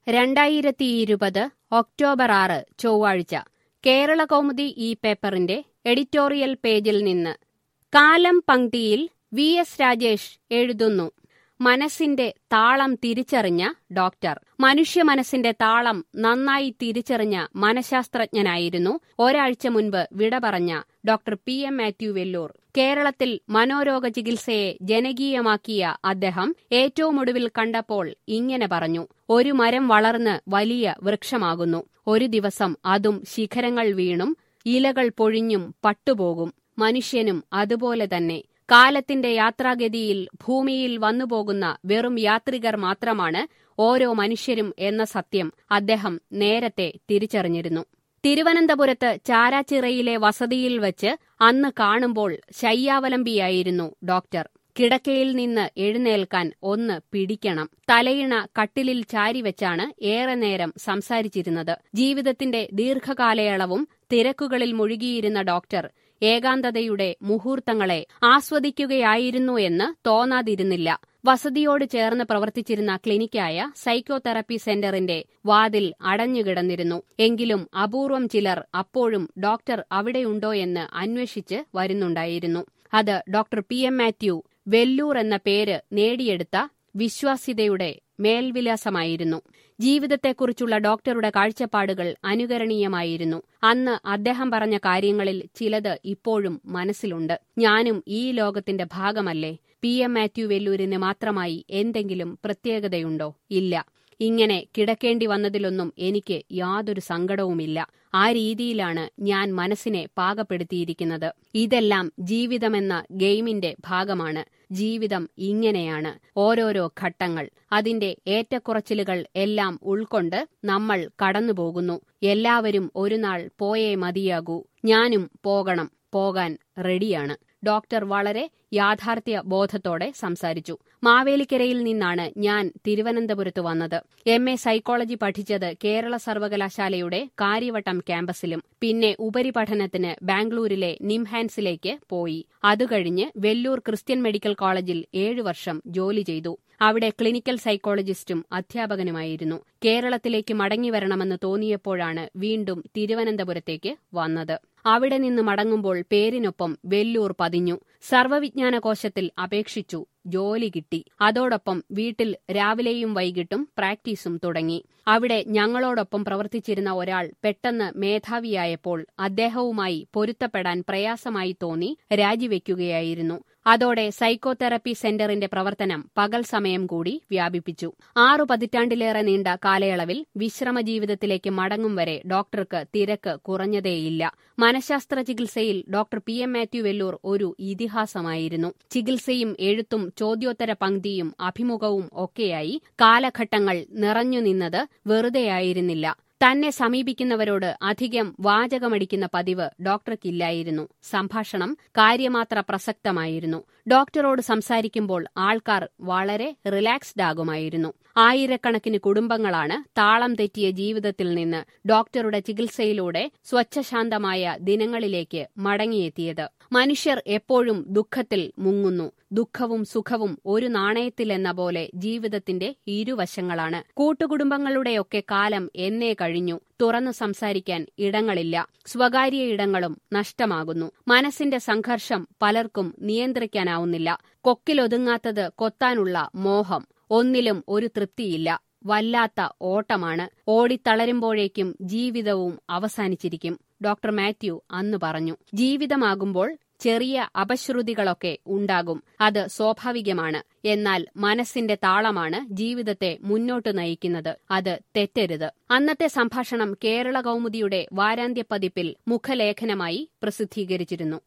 രണ്ടായിരത്തി ഇരുപത് ഒക്ടോബർ ആറ് ചൊവ്വാഴ്ച കേരള കൗമുദി ഈ പേപ്പറിന്റെ എഡിറ്റോറിയൽ പേജിൽ നിന്ന് കാലം പങ്ക്തിയിൽ വി എസ് രാജേഷ് എഴുതുന്നു മനസ്സിന്റെ താളം തിരിച്ചറിഞ്ഞ ഡോക്ടർ മനുഷ്യ മനസ്സിന്റെ താളം നന്നായി തിരിച്ചറിഞ്ഞ മനഃശാസ്ത്രജ്ഞനായിരുന്നു ഒരാഴ്ച മുൻപ് വിട പറഞ്ഞ doctor P M Mathew Vellore കേരളത്തിൽ മനോരോഗ ചികിത്സയെ ജനകീയമാക്കിയ അദ്ദേഹം ഏറ്റവും ഒടുവിൽ കണ്ടപ്പോൾ ഇങ്ങനെ പറഞ്ഞു ഒരു മരം വളർന്ന് വലിയ വൃക്ഷമാകുന്നു ഒരു ദിവസം അതും ശിഖരങ്ങൾ വീണും ഇലകൾ പൊഴിഞ്ഞും പട്ടുപോകും മനുഷ്യനും അതുപോലെ തന്നെ കാലത്തിന്റെ യാത്രാഗതിയിൽ ഭൂമിയിൽ വന്നുപോകുന്ന വെറും യാത്രികർ മാത്രമാണ് ഓരോ മനുഷ്യരും എന്ന സത്യം അദ്ദേഹം നേരത്തെ തിരിച്ചറിഞ്ഞിരുന്നു തിരുവനന്തപുരത്ത് ചാരാച്ചിറയിലെ വസതിയിൽ വച്ച് അന്ന് കാണുമ്പോൾ ശയ്യാവലംബിയായിരുന്നു ഡോക്ടർ കിടക്കയിൽ നിന്ന് എഴുന്നേൽക്കാൻ ഒന്ന് പിടിക്കണം തലയിണ കട്ടിലിൽ ചാരിവെച്ചാണ് ഏറെ നേരം സംസാരിച്ചിരുന്നത് ജീവിതത്തിന്റെ ദീർഘകാലയളവും തിരക്കുകളിൽ മുഴുകിയിരുന്ന ഡോക്ടർ ഏകാന്തതയുടെ മുഹൂർത്തങ്ങളെ ആസ്വദിക്കുകയായിരുന്നു എന്ന് തോന്നാതിരുന്നില്ല വസതിയോട് ചേർന്ന് പ്രവർത്തിച്ചിരുന്ന ക്ലിനിക്കായ സൈക്കോതെറപ്പി സെന്ററിന്റെ വാതിൽ അടഞ്ഞുകിടന്നിരുന്നു എങ്കിലും അപൂർവം ചിലർ അപ്പോഴും ഡോക്ടർ അവിടെയുണ്ടോ എന്ന് അന്വേഷിച്ച് വരുന്നുണ്ടായിരുന്നു അത് doctor P M Mathew Vellore എന്ന പേര് നേടിയെടുത്ത വിശ്വാസ്യതയുടെ മേൽവിലാസമായിരുന്നു ജീവിതത്തെക്കുറിച്ചുള്ള ഡോക്ടറുടെ കാഴ്ചപ്പാടുകൾ അനുകരണീയമായിരുന്നു അന്ന് അദ്ദേഹം പറഞ്ഞ കാര്യങ്ങളിൽ ചിലത് ഇപ്പോഴും മനസ്സിലുണ്ട് ഞാനും ഈ ലോകത്തിന്റെ ഭാഗമല്ലേ പി എം മാത്യു വെല്ലൂരിന് മാത്രമായി എന്തെങ്കിലും പ്രത്യേകതയുണ്ടോ ഇല്ല ഇങ്ങനെ കിടക്കേണ്ടി വന്നതിലൊന്നും എനിക്ക് യാതൊരു സങ്കടവുമില്ല ആ രീതിയിലാണ് ഞാൻ മനസ്സിനെ പാകപ്പെടുത്തിയിരിക്കുന്നത് ഇതെല്ലാം ജീവിതമെന്ന ഗെയിമിന്റെ ഭാഗമാണ് ജീവിതം ഇങ്ങനെയാണ് ഓരോരോ ഘട്ടങ്ങൾ അതിന്റെ ഏറ്റക്കുറച്ചിലുകൾ എല്ലാം ഉൾക്കൊണ്ട് നമ്മൾ കടന്നുപോകുന്നു എല്ലാവരും ഒരു നാൾ പോയേ മതിയാകൂ ഞാനും പോകണം പോകാൻ റെഡിയാണ് ഡോക്ടർ വളരെ യാഥാർത്ഥ്യ ബോധത്തോടെ സംസാരിച്ചു മാവേലിക്കരയിൽ നിന്നാണ് ഞാൻ തിരുവനന്തപുരത്ത് വന്നത് എം എ സൈക്കോളജി പഠിച്ചത് കേരള സർവകലാശാലയുടെ കാര്യവട്ടം ക്യാമ്പസിലും പിന്നെ ഉപരിപഠനത്തിന് ബാംഗ്ലൂരിലെ നിംഹാൻസിലേക്ക് പോയി അതുകഴിഞ്ഞ് വെല്ലൂർ ക്രിസ്ത്യൻ മെഡിക്കൽ കോളേജിൽ ഏഴു വർഷം ജോലി ചെയ്തു അവിടെ ക്ലിനിക്കൽ സൈക്കോളജിസ്റ്റും അധ്യാപകനുമായിരുന്നു കേരളത്തിലേക്ക് മടങ്ങിവരണമെന്ന് തോന്നിയപ്പോഴാണ് വീണ്ടും തിരുവനന്തപുരത്തേക്ക് വന്നത് അവിടെ നിന്ന് മടങ്ങുമ്പോൾ പേരിനൊപ്പം വെല്ലൂർ പതിഞ്ഞു സർവവിജ്ഞാന കോശത്തിൽ അപേക്ഷിച്ചു ജോലി കിട്ടി അതോടൊപ്പം വീട്ടിൽ രാവിലെയും വൈകിട്ടും പ്രാക്ടീസും തുടങ്ങി അവിടെ ഞങ്ങളോടൊപ്പം പ്രവർത്തിച്ചിരുന്ന ഒരാൾ പെട്ടെന്ന് മേധാവിയായപ്പോൾ അദ്ദേഹവുമായി പൊരുത്തപ്പെടാൻ പ്രയാസമായി തോന്നി രാജിവെക്കുകയായിരുന്നു അതോടെ സൈക്കോതെറപ്പി സെന്ററിന്റെ പ്രവർത്തനം പകൽ സമയം കൂടി വ്യാപിപ്പിച്ചു ആറു പതിറ്റാണ്ടിലേറെ നീണ്ട കാലയളവിൽ വിശ്രമ ജീവിതത്തിലേക്ക് മടങ്ങും വരെ ഡോക്ടർക്ക് തിരക്ക് കുറഞ്ഞതേയില്ല മനഃശാസ്ത്ര ചികിത്സയിൽ doctor P M Mathew Vellore ഒരു ഇതിഹാസമായിരുന്നു ചികിത്സയും എഴുത്തും ചോദ്യോത്തര പങ്ക്തിയും അഭിമുഖവും ഒക്കെയായി കാലഘട്ടങ്ങൾ നിറഞ്ഞു നിന്നത് വെറുതെയായിരുന്നില്ല തന്നെ സമീപിക്കുന്നവരോട് അധികം വാചകമടിക്കുന്ന പതിവ് ഡോക്ടർക്കില്ലായിരുന്നു സംഭാഷണം കാര്യമാത്ര പ്രസക്തമായിരുന്നു ഡോക്ടറോട് സംസാരിക്കുമ്പോൾ ആൾക്കാർ വളരെ റിലാക്സ്ഡ് ആകുമായിരുന്നു ആയിരക്കണക്കിന് കുടുംബങ്ങളാണ് താളം തെറ്റിയ ജീവിതത്തിൽ നിന്ന് ഡോക്ടറുടെ ചികിത്സയിലൂടെ സ്വച്ഛശാന്തമായ ദിനങ്ങളിലേക്ക് മടങ്ങിയെത്തിയത് മനുഷ്യർ എപ്പോഴും ദുഃഖത്തിൽ മുങ്ങുന്നു ദുഃഖവും സുഖവും ഒരു നാണയത്തിലെന്ന പോലെ ജീവിതത്തിന്റെ ഇരുവശങ്ങളാണ് കൂട്ടുകുടുംബങ്ങളുടെയൊക്കെ കാലം എന്നേ കഴിഞ്ഞു തുറന്നു സംസാരിക്കാൻ ഇടങ്ങളില്ല സ്വകാര്യ ഇടങ്ങളും നഷ്ടമാകുന്നു മനസ്സിന്റെ സംഘർഷം പലർക്കും നിയന്ത്രിക്കാനാവുന്നില്ല കൊക്കിലൊതുങ്ങാത്തത് കൊത്താനുള്ള മോഹം ഒന്നിലും ഒരു തൃപ്തിയില്ല വല്ലാത്ത ഓട്ടമാണ് ഓടിത്തളരുമ്പോഴേക്കും ജീവിതവും അവസാനിച്ചിരിക്കും ഡോക്ടർ മാത്യു അന്ന് പറഞ്ഞു ജീവിതമാകുമ്പോൾ ചെറിയ അപശ്രുതികളൊക്കെ ഉണ്ടാകും അത് സ്വാഭാവികമാണ് എന്നാൽ മനസ്സിന്റെ താളമാണ് ജീവിതത്തെ മുന്നോട്ട് നയിക്കുന്നത് അത് തെറ്റരുത് അന്നത്തെ സംഭാഷണം കേരള കൗമുദിയുടെ വാരാന്ത്യ പതിപ്പിൽ മുഖലേഖനമായി പ്രസിദ്ധീകരിച്ചിരുന്നു